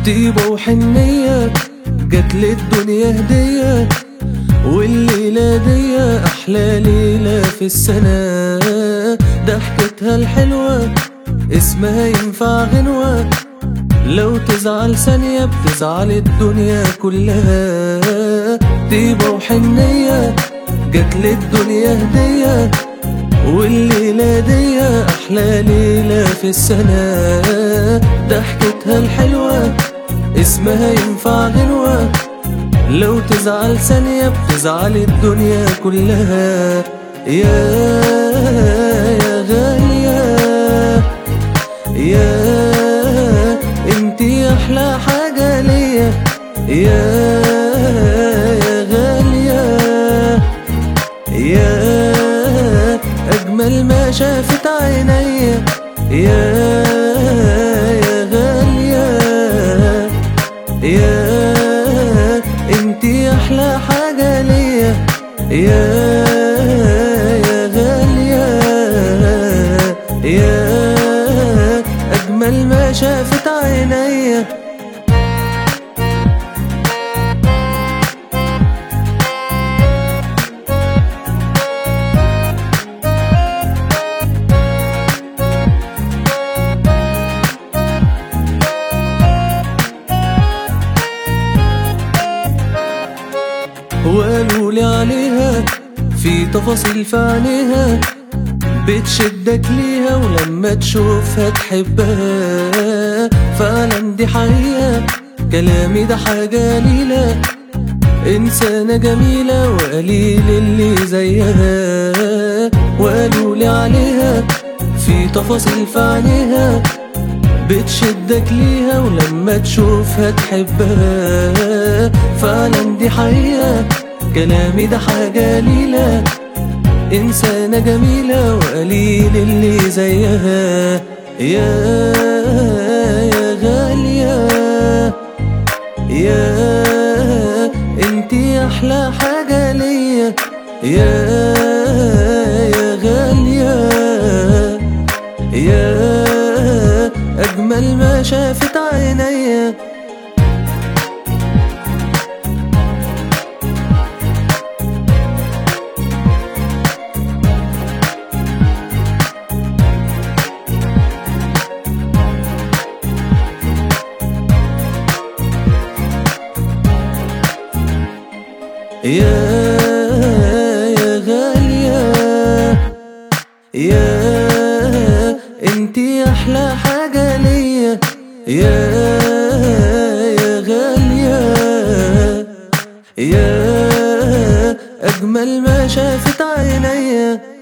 طيبة وحنية جات لي الدنيا هدية والليلة دي أحلى ليلة في السنة ضحكتها الحلوة اسمها ينفع غنوة لو تزعل ثانية بتزعل الدنيا كلها طيبة وحنية جات لي الدنيا هدية والليلة دي أحلى ليلة في السنة ضحكتها الحلوة اسمها ينفع غنوة لو تزعل ثانية بتزعل الدنيا كلها يا يا غالية يا انتي احلى حاجة ليا يا يا غالية يا اجمل ما شافت عينيا يا يا غالية يا انتي احلى حاجة ليا يا يا غالية يا اجمل ما شافت عينيا وقالوا لي عليها في تفاصيل في عينيها بتشدك ليها ولما تشوفها تحبها فعلا دي حقيقة كلامي ده حاجة قليلة إنسانة جميلة وقليل اللي زيها وقالوا لي عليها في تفاصيل في عينيها بتشدك ليها ولما تشوفها تحبها فعلا دي حقيقة كلامي ده حاجة قليلة إنسانة جميلة وقليل اللي زيها يا يا غالية يا انتي أحلى حاجة ليا يا يا غالية يا أجمل ما شافت عينيا يا يا غالية يا انتي احلى حاجة ليا يا يا غالية يا اجمل ما شافت عينيا